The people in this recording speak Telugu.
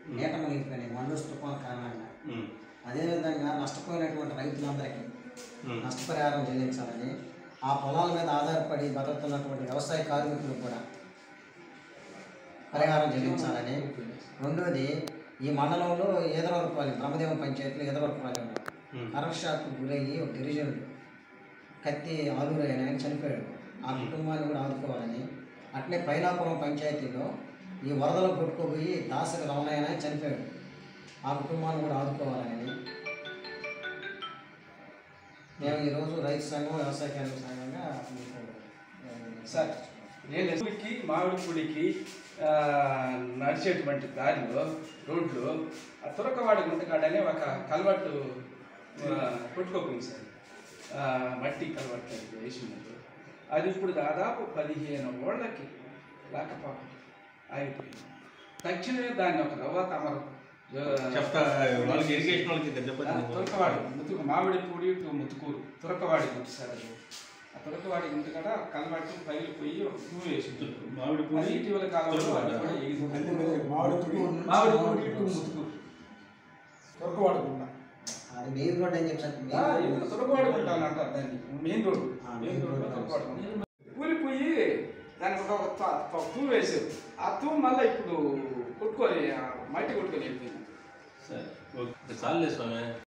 నీట మునిగిపోయినాయి మండూరు తుఫాన్ కారణంగా ఉమ్. అదేవిధంగా నష్టపోయినటువంటి రైతులందరికీ ఉమ్. నష్టపరిహారం చెల్లించాలని ఆ పొలాల మీద ఆధారపడి బతుకుతున్నటువంటి వ్యవసాయ కార్మికులు కూడా పరిహారం చెల్లించాలని రెండోది ఈ మండలంలో ఏదవరపాలెం బ్రహ్మదేవం పంచాయతీలో ఏదవరపాలెం ఉమ్. కరెంట్ షాక్ గురయ్యి ఒక గిరిజనుడు కత్తి ఆలూరు అయిన ఆయన చనిపోయాడు ఆ కుటుంబాన్ని కూడా ఆదుకోవాలని అట్లే పైలాపురం పంచాయతీలో ఈ వరదలు కొట్టుకుపోయి దాసరి రమణయ్య అని ఆయన చనిపోయాడు ఆ కుటుంబాన్ని కూడా ఆదుకోవాలని మేము ఈరోజు రైతు సంఘం వ్యవసాయ కేంద్ర సంఘంగా మీకు సార్ నేను ఎసుడికి మామిడిపూడికి ఆ, నడిచేటువంటి దారిలో రోడ్లు ఆ తురకవాడి గుంటకాడనే ఒక కలవట్టు ఆ, కొట్టుకోకుంది సార్ ఆ, మట్టి కలవట్టు అది వేసినట్టు అది ఇప్పుడు దాదాపు పదిహేను ఓళ్ళకి లేకపోవడం ఆగిపోయింది తక్షణమే దాన్ని ఒక రవ్వ తమరు ఆ, చెప్తా వాళ్ళకి ఇరిగేషన్ వాళ్ళకి ఇంకా ఆ, చెప్పండి తురకవాడి ముతుకు మామిడి పూడి టు ముతుకూరు తురకవాడి గుంట సార్ అది ఆ తురకవాడి గుంట కాడ కలవట్టు పైలు పోయి ఒక పువ్వు వేసింది మామిడి అది పూడి ఇటీవల కాలంలో తురకవాడ. అది కూడా ఎగిరిపోయింది. మామిడి పూడి మామిడి పూడి టు ముతుకూరు దొరకవాడకుండా అది మెయిన్ రోడ్ అని చెప్పి ఆ, ఇది తురకవాడి గుంట అని అంటారు దాన్ని మెయిన్ రోడ్ ఆ, మెయిన్ మెయిన్ రోడ్ రోడ్ తురకవాడి గుంట కూలిపోయి దానికి ఒక ఒక త- ఒక పువ్వు వేసారు ఆ పువ్వు మళ్ళీ ఇప్పుడు కొట్టుకొని ఆ మట్టి కొట్టుకొని వెళ్ళిపోయింది సరే ఓకే చాలులే స్వామి